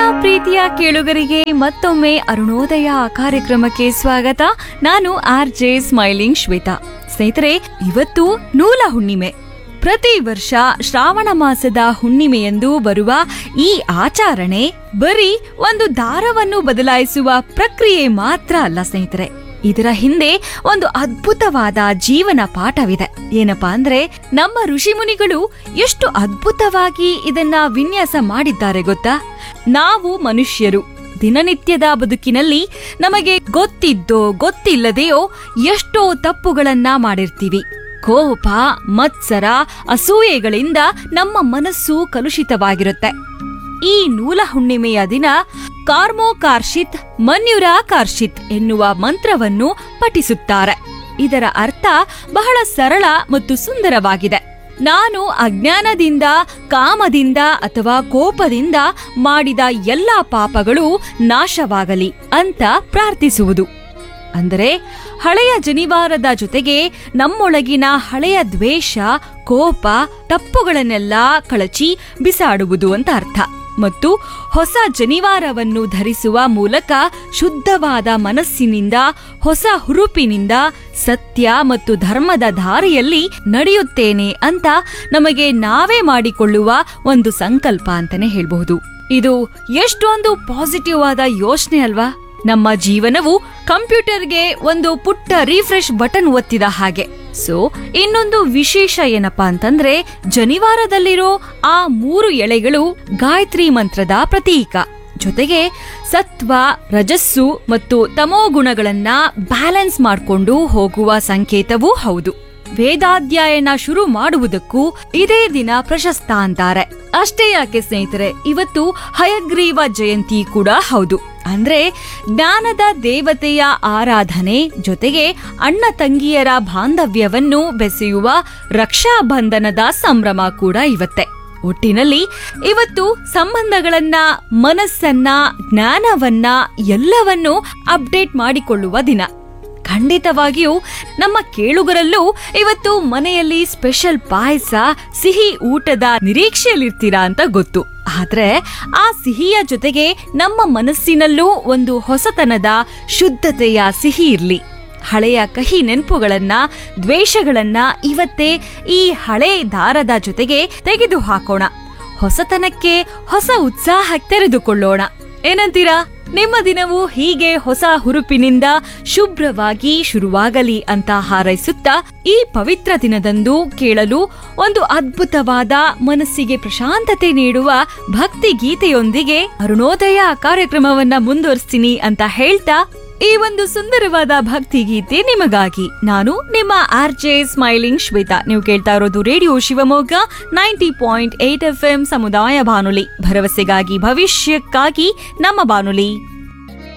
ಪ್ರೀತಿಯ ಕೇಳುಗರಿಗೆ ಮತ್ತೊಮ್ಮೆ ಅರುಣೋದಯ ಕಾರ್ಯಕ್ರಮಕ್ಕೆ ಸ್ವಾಗತ ನಾನು ಆರ್ ಜೆ ಸ್ಮೈಲಿಂಗ್ ಶ್ವೇತಾ ಸ್ನೇಹಿತರೆ ಇವತ್ತು ನೂಲ ಹುಣ್ಣಿಮೆ ಪ್ರತಿ ವರ್ಷ ಶ್ರಾವಣ ಮಾಸದ ಹುಣ್ಣಿಮೆಯಂದು ಬರುವ ಈ ಆಚರಣೆ ಬರೀ ಒಂದು ದಾರವನ್ನು ಬದಲಾಯಿಸುವ ಪ್ರಕ್ರಿಯೆ ಮಾತ್ರ ಅಲ್ಲ ಸ್ನೇಹಿತರೆ ಇದರ ಹಿಂದೆ ಒಂದು ಅದ್ಭುತವಾದ ಜೀವನ ಪಾಠವಿದೆ ಏನಪ್ಪಾ ಅಂದ್ರೆ ನಮ್ಮ ಋಷಿಮುನಿಗಳು ಎಷ್ಟು ಅದ್ಭುತವಾಗಿ ಇದನ್ನ ವಿನ್ಯಾಸ ಮಾಡಿದ್ದಾರೆ ಗೊತ್ತಾ ನಾವು ಮನುಷ್ಯರು ದಿನನಿತ್ಯದ ಬದುಕಿನಲ್ಲಿ ನಮಗೆ ಗೊತ್ತಿದ್ದೋ ಗೊತ್ತಿಲ್ಲದೆಯೋ ಎಷ್ಟೋ ತಪ್ಪುಗಳನ್ನ ಮಾಡಿರ್ತೀವಿ ಕೋಪ ಮತ್ಸರ ಅಸೂಯೆಗಳಿಂದ ನಮ್ಮ ಮನಸ್ಸು ಕಲುಷಿತವಾಗಿರುತ್ತೆ ಈ ನೂಲ ಹುಣ್ಣಿಮೆಯ ದಿನ ಕಾರ್ಮೋ ಕಾರ್ಷಿತ್ ಮನ್ಯುರ ಕಾರ್ಷಿತ್ ಎನ್ನುವ ಮಂತ್ರವನ್ನು ಪಠಿಸುತ್ತಾರೆ ಇದರ ಅರ್ಥ ಬಹಳ ಸರಳ ಮತ್ತು ಸುಂದರವಾಗಿದೆ ನಾನು ಅಜ್ಞಾನದಿಂದ ಕಾಮದಿಂದ ಅಥವಾ ಕೋಪದಿಂದ ಮಾಡಿದ ಎಲ್ಲಾ ಪಾಪಗಳು ನಾಶವಾಗಲಿ ಅಂತ ಪ್ರಾರ್ಥಿಸುವುದು ಅಂದರೆ ಹಳೆಯ ಜನಿವಾರದ ಜೊತೆಗೆ ನಮ್ಮೊಳಗಿನ ಹಳೆಯ ದ್ವೇಷ ಕೋಪ ತಪ್ಪುಗಳನ್ನೆಲ್ಲ ಕಳಚಿ ಬಿಸಾಡುವುದು ಅಂತ ಅರ್ಥ ಮತ್ತು ಹೊಸ ಜನಿವಾರವನ್ನು ಧರಿಸುವ ಮೂಲಕ ಶುದ್ಧವಾದ ಮನಸ್ಸಿನಿಂದ ಹೊಸ ಹುರುಪಿನಿಂದ ಸತ್ಯ ಮತ್ತು ಧರ್ಮದ ದಾರಿಯಲ್ಲಿ ನಡೆಯುತ್ತೇನೆ ಅಂತ ನಮಗೆ ನಾವೇ ಮಾಡಿಕೊಳ್ಳುವ ಒಂದು ಸಂಕಲ್ಪ ಅಂತಾನೆ ಹೇಳ್ಬಹುದು ಇದು ಎಷ್ಟೊಂದು ಪಾಸಿಟಿವ್ ಆದ ಯೋಚನೆ ಅಲ್ವಾ ನಮ್ಮ ಜೀವನವು ಕಂಪ್ಯೂಟರ್ಗೆ ಒಂದು ಪುಟ್ಟ ರಿಫ್ರೆಶ್ ಬಟನ್ ಒತ್ತಿದ ಹಾಗೆ ಸೊ ಇನ್ನೊಂದು ವಿಶೇಷ ಏನಪ್ಪಾ ಅಂತಂದ್ರೆ ಜನಿವಾರದಲ್ಲಿರೋ ಆ ಮೂರು ಎಳೆಗಳು ಗಾಯತ್ರಿ ಮಂತ್ರದ ಪ್ರತೀಕ ಜೊತೆಗೆ ಸತ್ವ ರಜಸ್ಸು ಮತ್ತು ತಮೋ ಗುಣಗಳನ್ನ ಬ್ಯಾಲೆನ್ಸ್ ಮಾಡಿಕೊಂಡು ಹೋಗುವ ಸಂಕೇತವೂ ಹೌದು ವೇದಾಧ್ಯಯನ ಶುರು ಮಾಡುವುದಕ್ಕೂ ಇದೇ ದಿನ ಪ್ರಶಸ್ತ ಅಂತಾರೆ ಅಷ್ಟೇ ಯಾಕೆ ಸ್ನೇಹಿತರೆ ಇವತ್ತು ಹಯಗ್ರೀವ ಜಯಂತಿ ಕೂಡ ಹೌದು ಅಂದ್ರೆ ಜ್ಞಾನದ ದೇವತೆಯ ಆರಾಧನೆ ಜೊತೆಗೆ ಅಣ್ಣ ತಂಗಿಯರ ಬಾಂಧವ್ಯವನ್ನು ಬೆಸೆಯುವ ರಕ್ಷಾಬಂಧನದ ಸಂಭ್ರಮ ಕೂಡ ಇವತ್ತೆ ಒಟ್ಟಿನಲ್ಲಿ ಇವತ್ತು ಸಂಬಂಧಗಳನ್ನ ಮನಸ್ಸನ್ನ ಜ್ಞಾನವನ್ನ ಎಲ್ಲವನ್ನೂ ಅಪ್ಡೇಟ್ ಮಾಡಿಕೊಳ್ಳುವ ದಿನ ಖಂಡಿತವಾಗಿಯೂ ನಮ್ಮ ಕೇಳುಗರಲ್ಲೂ ಇವತ್ತು ಮನೆಯಲ್ಲಿ ಸ್ಪೆಷಲ್ ಪಾಯಸ ಸಿಹಿ ಊಟದ ನಿರೀಕ್ಷೆಯಲ್ಲಿರ್ತೀರಾ ಅಂತ ಗೊತ್ತು ಆದ್ರೆ ಆ ಸಿಹಿಯ ಜೊತೆಗೆ ನಮ್ಮ ಮನಸ್ಸಿನಲ್ಲೂ ಒಂದು ಹೊಸತನದ ಶುದ್ಧತೆಯ ಸಿಹಿ ಇರ್ಲಿ ಹಳೆಯ ಕಹಿ ನೆನಪುಗಳನ್ನ ದ್ವೇಷಗಳನ್ನ ಇವತ್ತೇ ಈ ಹಳೆ ದಾರದ ಜೊತೆಗೆ ತೆಗೆದು ಹಾಕೋಣ ಹೊಸತನಕ್ಕೆ ಹೊಸ ಉತ್ಸಾಹ ತೆರೆದುಕೊಳ್ಳೋಣ ಏನಂತೀರಾ ನಿಮ್ಮ ದಿನವು ಹೀಗೆ ಹೊಸ ಹುರುಪಿನಿಂದ ಶುಭ್ರವಾಗಿ ಶುರುವಾಗಲಿ ಅಂತ ಹಾರೈಸುತ್ತಾ ಈ ಪವಿತ್ರ ದಿನದಂದು ಕೇಳಲು ಒಂದು ಅದ್ಭುತವಾದ ಮನಸ್ಸಿಗೆ ಪ್ರಶಾಂತತೆ ನೀಡುವ ಭಕ್ತಿ ಗೀತೆಯೊಂದಿಗೆ ಅರುಣೋದಯ ಕಾರ್ಯಕ್ರಮವನ್ನ ಮುಂದುವರಿಸ್ತೀನಿ ಅಂತ ಹೇಳ್ತಾ ಈ ಒಂದು ಸುಂದರವಾದ ಭಕ್ತಿ ಗೀತೆ ನಿಮಗಾಗಿ ನಾನು ನಿಮ್ಮ ಆರ್ ಜೆ ಸ್ಮೈಲಿಂಗ್ ಶ್ವೇತಾ ನೀವು ಕೇಳ್ತಾ ಇರೋದು radio Shivamogga ninety point eight F M ಸಮುದಾಯ ಬಾನುಲಿ ಭರವಸೆಗಾಗಿ ಭವಿಷ್ಯಕ್ಕಾಗಿ ನಮ್ಮ ಬಾನುಲಿ